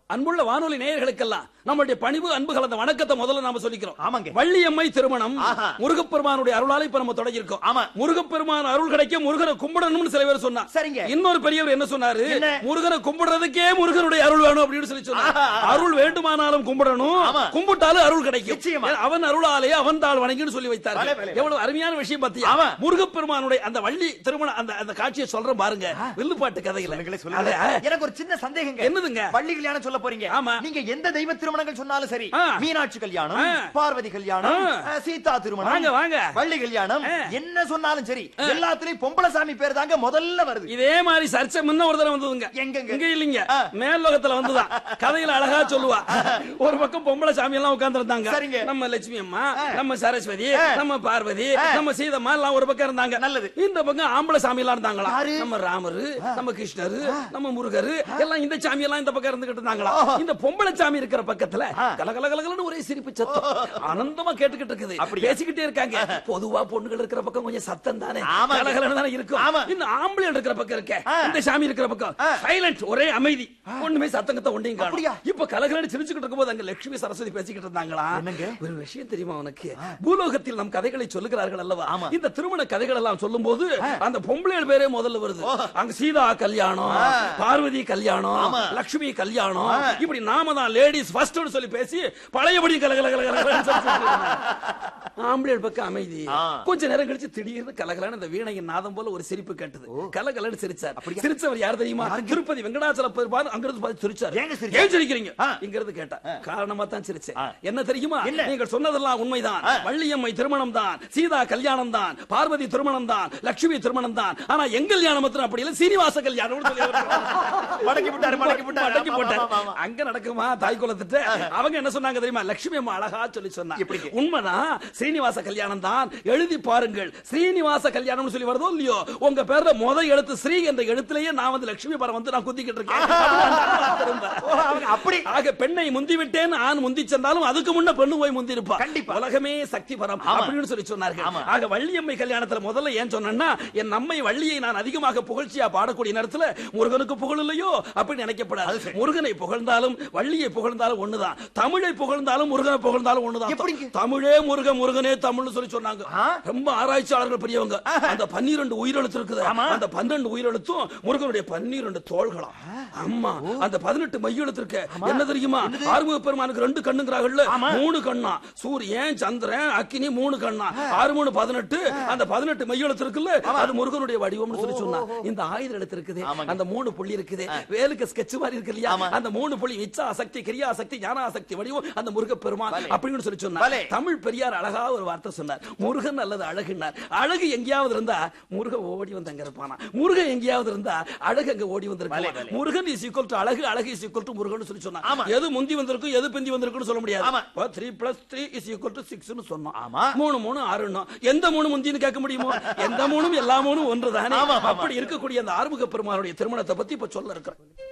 அன்புள்ள வானொலி நேயர்களுக்கெல்லாம் நம்மளுடைய பணிவு அன்பு கலந்த வணக்கத்தை முதல்ல நாம சொல்லிக்கிறோம் ஆமாங்க. வள்ளியம்மை திருமணம் ஆஹா. முருகப்பெருமானுடைய அருளால இப்ப நம்ம தொடங்கி இருக்கோம் ஆமா. முருகப்பெருமான் அருள் கிடைக்க முருகனை கும்பிடணும்னு சில பேர் சொன்னா சரிங்க. இன்னொரு பெரியவர் என்ன சொன்னாரு என்ன? முருகனை கும்பிடுறதுக்கே முருகனுடைய அருள் வேணும் அப்படின்னு சொல்லி சொன்னார் ஆஹா. அருள் வேண்டுமானாலும் கும்பிடணும் ஆமா. கும்பிட்டாலும் அருள் கிடைக்கும் நிச்சயமா. ஏன்னா, அவன் அருளாலே அவன் தாள் வணங்கின்னு சொல்லி வைத்தார் பலே, பலே. எவ்வளவு அருமையான விஷயம் பாத்தியா ஆமா. முருகப்பெருமானுடைய அந்த வள்ளி திருமணம் அந்த அந்த காட்சியை சொல்றேன் பாருங்க வில்லுப்பாட்டு கதையில சொல்லுங்களே, அதை, சொல்லுங்களே. எனக்கு ஒரு சின்ன சந்தேகங்க என்னதுங்க? வள்ளி கல்யாணம் சொல்ல போறீங்க ஆமா. நீங்க எந்த தெய்வ திருமணங்கள் சொன்னாலும் சரி ஆ. மீனாட்சி கல்யாணம் ஆ. பார்வதி கல்யாணம் ஆ. ஆ, சீதா திருமணம் வாங்க, வாங்க. வள்ளி கல்யாணம் ஆ. என்ன சொன்னாலும் சரி எல்லாத்துலயும் பொம்பளை சாமி பேர் தாங்க முதல்ல வருது இதே மாதிரி சர்ச்சை முன்ன ஒரு தடவை வந்ததுங்க எங்கங்க? இங்க இல்லீங்க ஆ. மேல் லோகத்துல வந்துதான் கதையில அழகா சொல்லுவா ஒரு பக்கம் பொம்பளை சாமி எல்லாம் உட்கார்ந்து இருந்தாங்க சரிங்க. நம்ம லட்சுமி அம்மா ஆ. நம்ம சரஸ்வதி ஆ. நம்ம பார்வதி ஆ. நம்ம சீதம்மா எல்லாம் ஒரு பக்கம் இருந்தாங்க நல்லது. இந்த பக்கம் ஆம்பளை சாமி எல்லாம் இருந்தாங்களா யாரு? நம்ம ராமரு நம்ம கிருஷ்ணரு நம்ம முருகரு எல்லாம் இந்த சாமி எல்லாம் இந்த பக்கம் இருந்துகிட்டு இருந்தாங்களா இந்த பொம்பளை சாமி இருக்கிற பக்கத்துல ஆ. கல கல கலகலன்னு ஒரே சிரிப்பு சத்தம் ஆனந்தமா கேட்டுக்கிட்டு இருக்குது அப்படியா? பேசிக்கிட்டே இருக்காங்க பொதுவா பொண்ணுகள் இருக்கிற பக்கம் கொஞ்சம் சத்தம் தானே ஆமாங்க. கலகலன்னு தானே இருக்கும் ஆமா. இந்த ஆம்பளை இருக்கிற பக்கம் இருக்க ஆ. இந்த சாமி இருக்கிற பக்கம் ஆ. சைலண்ட் ஒரே அமைதி ஒண்ணுமே சத்தங்கத்தை ஒண்டையும் அப்படியா? காணும் இப்ப கலகலன்னு சிரிச்சுக்கிட்டு இருக்கும்போது அங்க லட்சுமி சரஸ்வதி பேசிக்கிட்டு இருந்தாங்களா என்னங்க? ஒரு விஷயம் தெரியுமா உனக்கு பூலோகத்தில் நம் கதைகளை சொல்லுகிறார்கள் அல்லவா ஆமா. இந்த திருமண கதைகள் எல்லாம் சொல்லும் போது அந்த பொம்பளைகள் பேரே முதல்ல வருது அங்க சீதா கல்யாணம் ஆ. பார்வதி கல்யாணம் ஆமா. லட்சுமி கல்யாணம் ஆ. இப்படி நாம தான் லேடிஸ் ஃபர்ஸ்ட் சொல்லி பேசி பழையபடி கலகல கலகல ஆம்பளைகள் பக்கம் அமைதி ஆ. கொஞ்ச நேரம் கழிச்சு திடீர்னு கலகலான இந்த வீணையின் நாதம் போல ஒரு சிரிப்பு கேட்டது கலகலன்னு சிரிச்சார் சிரிச்சவர் யார் தெரியுமா திருப்பதி வெங்கடாச்சல பெருமாள் அங்கிருந்து பார்த்து சிரிச்சார் ஏங்க சிரிச்சார்? ஏன் சிரிக்கிறீங்க ஆ. இங்க இருந்து கேட்டா காரணமா தான் சிரிச்சேன் ஆ. என்ன தெரியுமா என்ன? நீங்கள் சொன்னதெல்லாம் உண்மைதான் ஆ. வள்ளியம்மை திருமணம் தான் சீதா கல்யாணம் தான் பார்வதி திருமணம் தான் லட்சுமி திருமணம் தான் ஆனா எங்க கல்யாணம் மாத்திரம் அப்படி இல்ல சீனிவாச கல்யாணம் மடக்கி விட்டாரு மடக்கி விட்டாரு மடக்கி ஆமா, போட்டார். ஆமா, ஆமா. அங்க நடக்குமா தாய் குலத்துட்டு அவங்க என்ன சொன்னாங்க தெரியுமா லட்சுமி அம்மா அழகா சொல்லி சொன்னாங்க எப்படிங்க? உண்மைதான் ஸ்ரீனிவாச கல்யாணம் தான் எழுதி பாருங்கள் ஸ்ரீனிவாச கல்யாணம்னு சொல்லி வருதோ இல்லையோ உங்க பேர்ல முத எழுத்து ஸ்ரீ என்ற எழுத்துலயே நான் வந்து லட்சுமி பரம் வந்து நான் குத்திக்கிட்டு இருக்கேன் திரும்ப. ஓ, அவங்க அப்படி ஆக பெண்ணை முந்தி விட்டேன் ஆண் முந்தி சென்றாலும் அதுக்கு முன்ன பெண்ணு போய் முந்தி இருப்பா கண்டிப்பா. உலகமே சக்தி பரம் ஆமா. அப்படின்னு சொல்லி சொன்னார்கள் ஆமா. ஆக வள்ளியம்மை கல்யாணத்துல முதல்ல ஏன் சொன்னேன்னா என் நம்மை வள்ளியை நான் அதிகமாக புகழ்ச்சியா பாடக்கூடிய நேரத்துல முருகனுக்கு புகழ் இல்லையோ அப்படி நினைக்கப்படாது முருகனை புகழ்ந்தாலும் வள்ளியை புகழ்ந்தாலும் ஒண்ணுதான் தமிழை புகழ்ந்தாலும் முருகனை புகழ்ந்தாலும் ஒண்ணுதான் எப்படிங்க? தமிழே முருக முருகனே தமிழ்னு சொல்லி சொன்னாங்க ஆ. ரொம்ப ஆராய்ச்சியாளர்கள் பெரியவங்க அந்த பன்னிரண்டு உயிரெழுத்து இருக்குது ஆமா. அந்த பன்னெண்டு உயிரெழுத்தும் முருகனுடைய பன்னிரண்டு தோள்களாம் ஆமா அந்த பதினெட்டு மையெழுத்து இருக்கு என்ன தெரியுமா ஆறுமுக பெருமானுக்கு ரெண்டு கண்ணுங்கிறாங்கல்ல ஆமா. மூணு கண்ணா சூரியன் சந்திரன் அக்கினி மூணு கண்ணா ஆறு மூணு பதினெட்டு அந்த பதினெட்டு மையெழுத்து இருக்குல்ல அது முருகனுடைய வடிவம்னு சொல்லி சொன்னா இந்த ஆயுத எழுத்து இருக்குது ஆமாங்க. அந்த மூணு புள்ளி இருக்குது வேலுக்கு ஸ்கெட்ச் மாதிரி இருக்கு இல்லையா ஆமா. அந்த மூணு புள்ளி இச்சா சக்தி கிரியா சக்தி ஞானா சக்தி வடிவம் அந்த முருக பெருமான் பலே. அப்படின்னு சொல்லி சொன்னார் பலே. தமிழ் பெரியார் அழகா ஒரு வார்த்தை சொன்னார் முருகன் அல்லது அழகுனார் அழகு எங்கேயாவது இருந்தா முருக ஓடி வந்து அங்க இருப்பானா முருகன் எங்கேயாவது இருந்தா அழகு அங்க ஓடி பலே, வந்திருக்கலாம் பலே. முருகன் இஸ் ஈக்குவல் டு அழகு அழகு இஸ் ஈக்குவல் டு முருகன் சொல்லி சொன்னா ஆமா. எது முந்தி வந்திருக்கும் எது பிந்தி வந்திருக்குன்னு சொல்ல முடியாது ஆமா. Three plus three is equal to six சொன்னோம் ஆமா. மூணு மூணு ஆறுன்னு எந்த மூணு முந்தின்னு கேட்க முடியுமோ எந்த மூணும் எல்லா மூணும் ஒன்று தானே ஆமா, ஆமா. அப்படி இருக்கக்கூடிய அந்த ஆறுமுக பெருமானுடைய திருமணத்தை பத்தி இப்ப சொல்ல இருக்கிறேன்